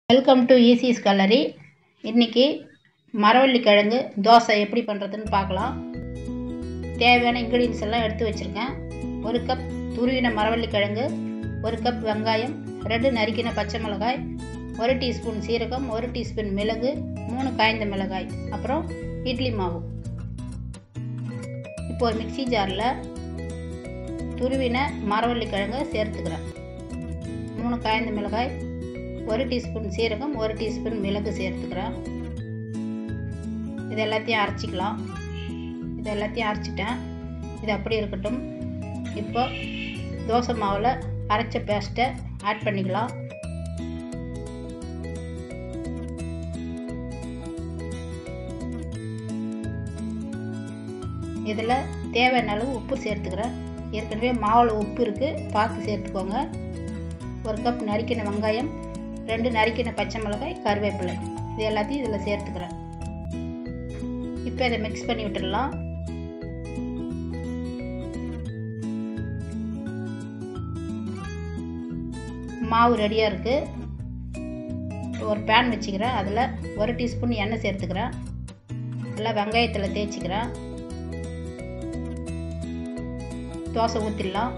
welcome to Isis கல்லரி இன்றைக்கி மரவள்ளி கிழங்கு தோசை எப்படி பண்ணுறதுன்னு பார்க்கலாம் தேவையான இன்க்ரீடியன்ஸ் எல்லாம் எடுத்து வச்சுருக்கேன் ஒரு கப் துருவின மரவள்ளி கிழங்கு ஒரு கப் வெங்காயம் ரெண்டு நறுக்கின பச்சை மிளகாய் ஒரு டீஸ்பூன் சீரகம் ஒரு டீஸ்பூன் மிளகு மூணு காய்ந்த மிளகாய் அப்புறம் இட்லி மாவு இப்போ ஒரு மிக்சி ஜாரில் துருவின மரவள்ளி கிழங்கை சேர்த்துக்கிறேன் மூணு காய்ந்த மிளகாய் ஒரு டீஸ்பூன் சீரகம் ஒரு டீஸ்பூன் மிளகு சேர்த்துக்கிறேன் இது எல்லாத்தையும் அரைச்சிக்கலாம் இது எல்லாத்தையும் அரைச்சிட்டேன் இது அப்படி இருக்கட்டும் இப்போ தோசை மாவில் அரைச்ச பேஸ்ட்டை ஆட் பண்ணிக்கலாம் இதில் தேவையான அளவு உப்பு சேர்த்துக்கிறேன் ஏற்கனவே மாவில் உப்பு இருக்குது பார்த்து சேர்த்துக்கோங்க ஒரு கப் நறுக்கின வெங்காயம் ரெண்டு நறுக்கின பச்சை மிளகாய் கருவேப்பிலை இது எல்லாத்தையும் இதில் சேர்த்துக்கிறேன் இப்போ இதை மிக்ஸ் பண்ணி விட்டுடலாம் மாவு ரெடியாக இருக்குது ஒரு பேன் வச்சுக்கிறேன் அதில் ஒரு டீஸ்பூன் எண்ணெய் சேர்த்துக்கிறேன் நல்லா வெங்காயத்தில் தேய்ச்சிக்கிறேன் தோசை ஊற்றிடலாம்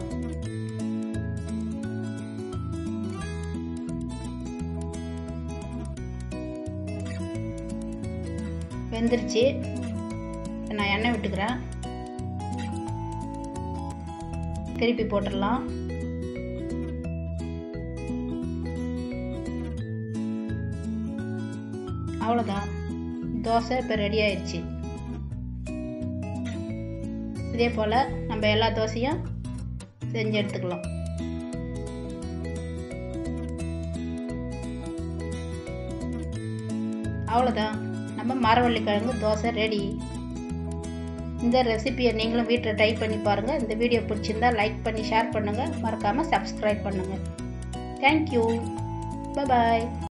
வெந்துருச்சு நான் எண்ணெய் விட்டுக்கிறேன் திருப்பி போட்டுடலாம் அவ்வளோதான் தோசை இப்போ ரெடி ஆயிடுச்சு இதே போல் நம்ம எல்லா தோசையும் செஞ்சு எடுத்துக்கலாம் அவ்வளோதான் நம்ம மரவள்ளி கிழங்கு தோசை ரெடி இந்த ரெசிபியை நீங்களும் வீட்டில் ட்ரை பண்ணி பாருங்கள் இந்த வீடியோ பிடிச்சிருந்தா லைக் பண்ணி ஷேர் பண்ணுங்கள் மறக்காமல் சப்ஸ்கிரைப் பண்ணுங்கள் தேங்க்யூ பாய்